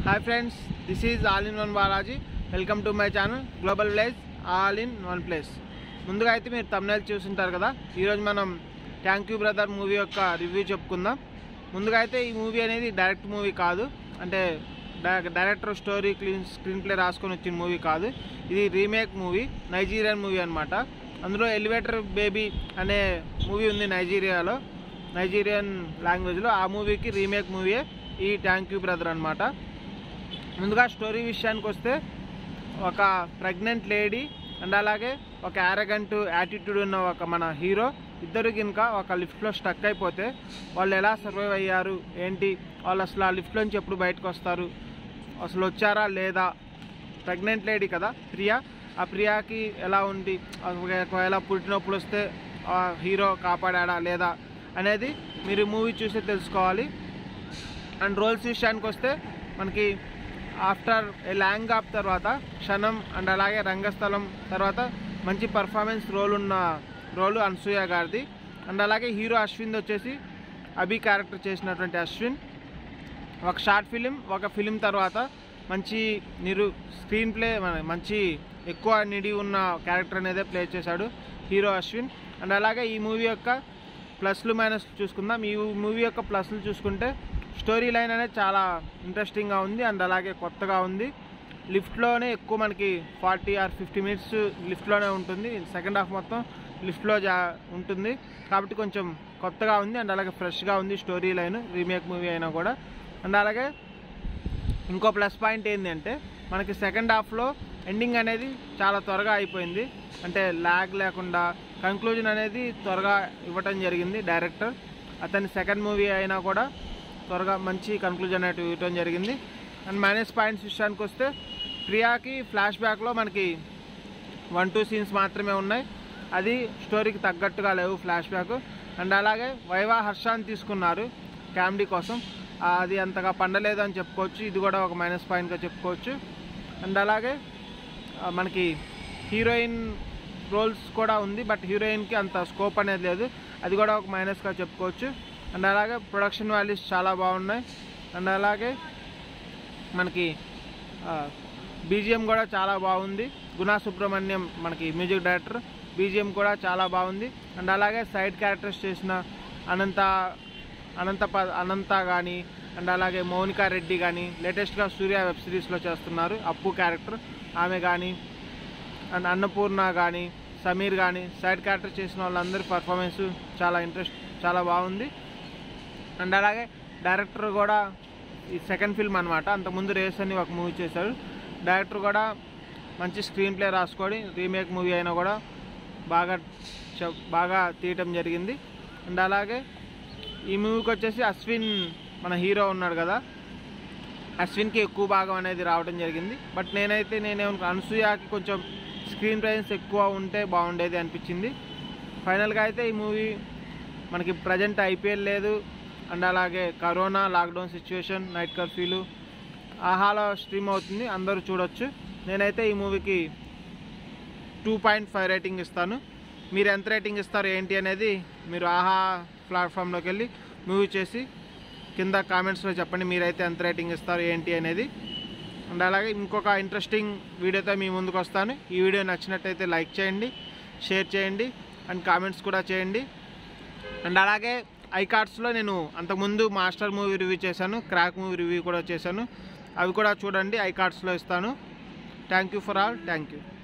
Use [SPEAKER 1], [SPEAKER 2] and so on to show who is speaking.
[SPEAKER 1] hi friends this is all in one Balaji welcome to my channel global village all in one place ముందుగా అయితే మీరు తమిళ చూసింటారు కదా ఈరోజు మనం థ్యాంక్ యూ బ్రదర్ మూవీ యొక్క రివ్యూ చెప్పుకుందాం ముందుగా అయితే ఈ మూవీ అనేది డైరెక్ట్ మూవీ కాదు అంటే డై- director story clean screenplay రాసుకొని వచ్చిన మూవీ కాదు ఇది రీమేక్ మూవీ నైజీరియన్ మూవీ అనమాట అందులో ఎలివేటర్ బేబీ అనే మూవీ ఉంది నైజీరియాలో నైజీరియన్ లాంగ్వేజ్లో ఆ మూవీకి రీమేక్ మూవీయే ఈ థ్యాంక్ యూ బ్రదర్ అనమాట ముందుగా స్టోరీ విషయానికి వస్తే ఒక ప్రెగ్నెంట్ లేడీ అండ్ అలాగే ఒక యారగంట్ యాటిట్యూడ్ ఉన్న ఒక మన హీరో ఇద్దరు కనుక ఒక లిఫ్ట్లో స్టక్ అయిపోతే వాళ్ళు ఎలా సర్వైవ్ అయ్యారు ఏంటి వాళ్ళు అసలు ఆ లిఫ్ట్లోంచి ఎప్పుడు బయటకు వస్తారు అసలు వచ్చారా లేదా ప్రెగ్నెంట్ లేడీ కదా ప్రియా ఆ ప్రియాకి ఎలా ఉంది ఒకవేళ పుట్టినప్పుడు వస్తే ఆ హీరో కాపాడా లేదా అనేది మీరు మూవీ చూసి తెలుసుకోవాలి అండ్ రోల్స్ విషయానికి వస్తే మనకి ఆఫ్టర్ ఏ ల్యాంగ్ ఆఫ్ తర్వాత క్షణం అండ్ అలాగే రంగస్థలం తర్వాత మంచి పర్ఫార్మెన్స్ రోల్ ఉన్న రోలు అనసూయ గారిది అండ్ అలాగే హీరో అశ్విన్ వచ్చేసి అభి క్యారెక్టర్ చేసినటువంటి అశ్విన్ ఒక షార్ట్ ఫిలిం ఒక ఫిలిం తర్వాత మంచి నిరు స్క్రీన్ ప్లే మన- మంచి ఎక్కువ నిడి ఉన్న క్యారెక్టర్ అనేది ప్లే చేశాడు హీరో అశ్విన్ అండ్ అలాగే ఈ మూవీ యొక్క ప్లస్లు మైనస్ చూసుకుందాం ఈ మూవీ యొక్క ప్లస్లు చూసుకుంటే స్టోరీ లైన్ అనేది చాలా ఇంట్రెస్టింగ్గా ఉంది అండ్ అలాగే కొత్తగా ఉంది లిఫ్ట్లోనే ఎక్కువ మనకి ఫార్టీ ఆర్ ఫిఫ్టీ మినిట్స్ లిఫ్ట్లోనే ఉంటుంది సెకండ్ హాఫ్ మొత్తం లిఫ్ట్లో జా ఉంటుంది కాబట్టి కొంచెం కొత్తగా ఉంది అండ్ అలాగే ఫ్రెష్గా ఉంది స్టోరీ లైన్ రీమేక్ మూవీ అయినా కూడా అండ్ అలాగే ఇంకో ప్లస్ పాయింట్ ఏంటి అంటే మనకి సెకండ్ హాఫ్లో ఎండింగ్ అనేది చాలా త్వరగా అయిపోయింది అంటే ల్యాగ్ లేకుండా కంక్లూజన్ అనేది త్వరగా ఇవ్వటం జరిగింది డైరెక్టర్ అతని సెకండ్ మూవీ అయినా కూడా త్వరగా మంచి కంక్లూజన్ అనేది ఇవ్వటం జరిగింది అండ్ మైనస్ పాయింట్స్ విషయానికి వస్తే ప్రియాకి ఫ్లాష్ బ్యాక్లో మనకి వన్ టూ సీన్స్ మాత్రమే ఉన్నాయి అది స్టోరీకి తగ్గట్టుగా లేవు ఫ్లాష్ బ్యాక్ అండ్ అలాగే వైవా హర్షాన్ని తీసుకున్నారు కామెడీ కోసం ఆ, అది అంతగా పండలేదు అని చెప్పుకోవచ్చు ఇది కూడా ఒక మైనస్ పాయింట్గా చెప్పుకోవచ్చు అండ్ అలాగే ఆ, మనకి హీరోయిన్ రోల్స్ కూడా ఉంది బట్ హీరోయిన్కి అంత స్కోప్ అనేది లేదు అది కూడా ఒక మైనస్గా చెప్పుకోవచ్చు అండ్ అలాగే ప్రొడక్షన్ వాల్యూస్ చాలా బాగున్నాయి అండ్ అలాగే మనకి బీజిఎం కూడా చాలా బాగుంది గుణా సుబ్రహ్మణ్యం మనకి మ్యూజిక్ డైరెక్టర్ బీజిఎం కూడా చాలా బాగుంది అండ్ అలాగే సైడ్ క్యారెక్టర్స్ చేసిన అనంత అనంత ప- అనంత కానీ అండ్ అలాగే మౌనికా రెడ్డి కానీ లేటెస్ట్గా సూర్య వెబ్ సిరీస్లో చేస్తున్నారు అప్పు క్యారెక్టర్ ఆమె కానీ అండ్ అన్నపూర్ణ కానీ సమీర్ కానీ సైడ్ క్యారెక్టర్ చేసిన వాళ్ళందరి పర్ఫార్మెన్స్ చాలా ఇంట్రెస్ట్ చాలా బాగుంది అండ్ అలాగే డైరెక్టర్ కూడా ఈ సెకండ్ ఫిల్మ్ అనమాట అంతకుముందు రేస్ అని ఒక మూవీ చేశాడు డైరెక్టర్ కూడా మంచి స్క్రీన్ ప్లే రాసుకొని రీమేక్ మూవీ అయినా కూడా బాగా చ- బాగా తీయటం జరిగింది అండ్ అలాగే ఈ మూవీకి వచ్చేసి అశ్విన్ మన హీరో ఉన్నాడు కదా అశ్విన్కి ఎక్కువ భాగం అనేది రావడం జరిగింది బట్ నేనైతే నేనేమనుకో అనసూయకి కొంచెం స్క్రీన్ ప్రెజెన్స్ ఎక్కువ ఉంటే బాగుండేది అనిపించింది ఫైనల్గా అయితే ఈ మూవీ మనకి ప్రజెంట్ ఐపీఎల్ లేదు అండ్ అలాగే కరోనా లాక్డౌన్ సిచ్యువేషన్ నైట్ కర్ఫ్యూలు ఆహాలో స్ట్రీమ్ అవుతుంది అందరూ చూడొచ్చు నేనైతే ఈ మూవీకి టూ పాయింట్ ఫైవ్ రేటింగ్ ఇస్తాను మీరు ఎంత రేటింగ్ ఇస్తారు ఏంటి అనేది మీరు ఆహా ప్లాట్ఫామ్లోకి వెళ్ళి మూవీ చేసి కింద కామెంట్స్లో చెప్పండి మీరైతే ఎంత రేటింగ్ ఇస్తారు ఏంటి అనేది అండ్ అలాగే ఇంకొక ఇంట్రెస్టింగ్ వీడియోతో మీ ముందుకు వస్తాను ఈ వీడియో నచ్చినట్టయితే లైక్ చేయండి షేర్ చేయండి అండ్ కామెంట్స్ కూడా చేయండి అండ్ అలాగే ఐకార్డ్స్లో నేను అంతకుముందు మాస్టర్ మూవీ రివ్యూ చేశాను క్రాక్ మూవీ రివ్యూ కూడా చేశాను అవి కూడా చూడండి ఐకార్డ్స్లో ఇస్తాను thank you for all thank you